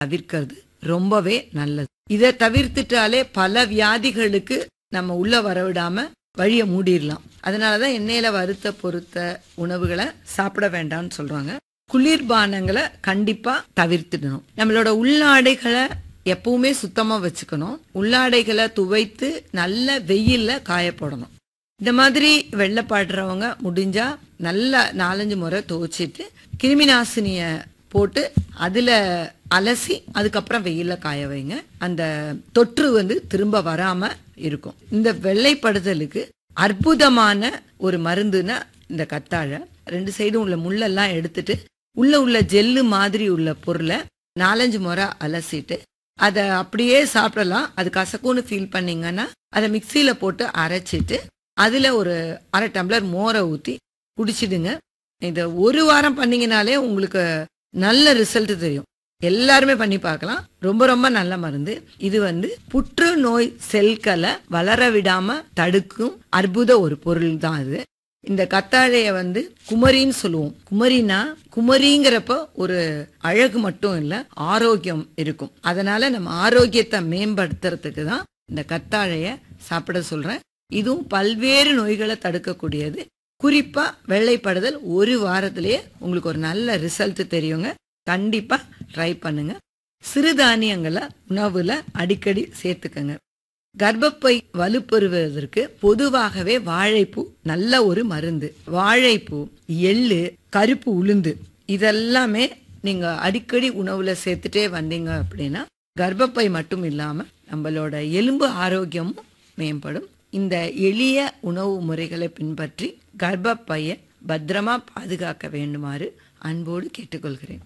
தவிர்க்கிறது ரொம்பவே நல்லது இதை தவிர்த்துட்டாலே பல வியாதிகளுக்கு நம்ம உள்ள வரவிடாம வழியை மூடிடலாம் அதனாலதான் எண்ணெயில வறுத்த பொருத்த உணவுகளை சாப்பிட வேண்டாம்னு சொல்றாங்க குளிர்பானங்களை கண்டிப்பா தவிர்த்திடணும் நம்மளோட உள்ளாடைகளை எப்பவுமே சுத்தமா வச்சுக்கணும் உள்ளாடைகளை துவைத்து நல்ல வெயில்ல காய போடணும் இந்த மாதிரி வெள்ளப்பாடுறவங்க முடிஞ்சா நல்லா நாலஞ்சு முறை துவைச்சிட்டு கிருமி நாசினிய போட்டு அதுல அலசி அதுக்கப்புறம் வெயில்ல காய வைங்க அந்த தொற்று வந்து திரும்ப வராம இருக்கும் இந்த வெள்ளைப்படுதலுக்கு அற்புதமான ஒரு மருந்துன்னா இந்த கத்தாழை ரெண்டு சைடும் உள்ள முள்ளெல்லாம் எடுத்துட்டு உள்ள உள்ள ஜெல்லு மாதிரி உள்ள பொருளை நாலஞ்சு முறை அலசிட்டு அதை அப்படியே சாப்பிடலாம் அது கசக்குன்னு ஃபீல் பண்ணீங்கன்னா அதை மிக்சியில போட்டு அரைச்சிட்டு அதுல ஒரு அரை டம்ளர் மோரை ஊத்தி குடிச்சிடுங்க இதை ஒரு வாரம் பண்ணீங்கனாலே உங்களுக்கு நல்ல ரிசல்ட் தெரியும் எல்லாருமே பண்ணி பார்க்கலாம் ரொம்ப ரொம்ப நல்ல மருந்து இது வந்து புற்றுநோய் செல்களை வளர விடாம தடுக்கும் அற்புத ஒரு பொருள் தான் இது இந்த கத்தாழைய வந்து குமரின்னு சொல்லுவோம் குமரினா குமரிங்கிறப்ப ஒரு அழகு மட்டும் இல்ல ஆரோக்கியம் இருக்கும் அதனால நம்ம ஆரோக்கியத்தை மேம்படுத்துறதுக்கு தான் இந்த கத்தாழைய சாப்பிட சொல்றேன் இதுவும் பல்வேறு நோய்களை தடுக்கக்கூடியது குறிப்பா வெள்ளைப்படுதல் ஒரு வாரத்திலேயே உங்களுக்கு ஒரு நல்ல ரிசல்ட் தெரியுங்க கண்டிப்பா ட்ரை பண்ணுங்க சிறுதானியங்களை உணவுல அடிக்கடி சேர்த்துக்கங்க கர்ப்பப்பை வலுப்பெறுவதற்கு பொதுவாகவே வாழைப்பூ நல்ல ஒரு மருந்து வாழைப்பூ எள்ளு கருப்பு உளுந்து இதெல்லாமே நீங்க அடிக்கடி உணவுல சேர்த்துட்டே வந்தீங்க அப்படின்னா கர்ப்பப்பை மட்டும் இல்லாம நம்மளோட எலும்பு ஆரோக்கியமும் மேம்படும் இந்த எளிய உணவு முறைகளை பின்பற்றி கர்ப்பப்பையை பத்திரமா பாதுகாக்க வேண்டுமாறு அன்போடு கேட்டுக்கொள்கிறேன்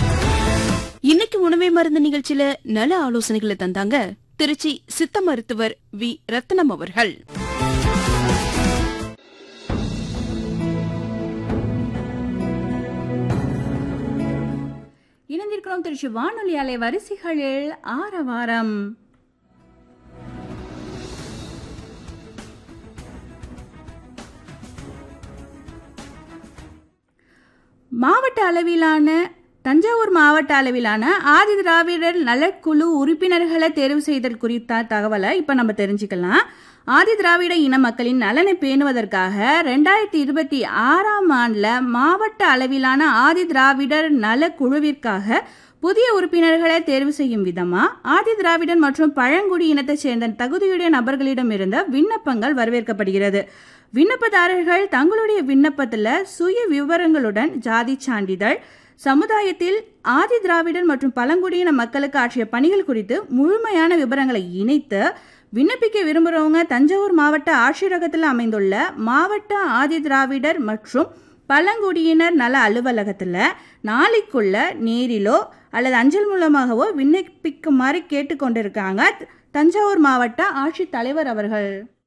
இன்னைக்கு உணவே மருந்து நிகழ்ச்சியில நல ஆலோசனைகளை தந்தாங்க திருச்சி சித்த மருத்துவர் வி ரத்னம் அவர்கள் இணைந்திருக்கிறோம் திருச்சி வானொலி அலை வரிசைகளில் ஆரவாரம் மாவட்ட அளவிலான தஞ்சாவூர் மாவட்ட அளவிலான ஆதி திராவிடர் நலக்குழு உறுப்பினர்களை தேர்வு செய்தல் குறித்த தகவலை இப்போ நம்ம தெரிஞ்சுக்கலாம் ஆதி திராவிட இன மக்களின் நலனை பேணுவதற்காக ரெண்டாயிரத்தி இருபத்தி ஆறாம் ஆண்டில் மாவட்ட அளவிலான ஆதி திராவிடர் நல குழுவிற்காக புதிய உறுப்பினர்களை தேர்வு செய்யும் விதமா ஆதி திராவிடன் மற்றும் பழங்குடி இனத்தைச் சேர்ந்த தகுதியுடைய நபர்களிடமிருந்த விண்ணப்பங்கள் வரவேற்கப்படுகிறது விண்ணப்பதாரர்கள் தங்களுடைய விண்ணப்பத்தில் சுய விவரங்களுடன் ஜாதி சான்றிதழ் சமுதாயத்தில் ஆதி திராவிடர் மற்றும் பழங்குடியின மக்களுக்கு ஆற்றிய பணிகள் குறித்து முழுமையான விவரங்களை இணைத்து விண்ணப்பிக்க விரும்புகிறவங்க தஞ்சாவூர் மாவட்ட ஆட்சியரகத்தில் அமைந்துள்ள மாவட்ட ஆதி திராவிடர் மற்றும் பழங்குடியினர் நல அலுவலகத்தில் நாளைக்குள்ள நேரிலோ அல்லது அஞ்சல் மூலமாகவோ விண்ணப்பிக்குமாறு கேட்டுக்கொண்டிருக்காங்க தஞ்சாவூர் மாவட்ட ஆட்சித்தலைவர் அவர்கள்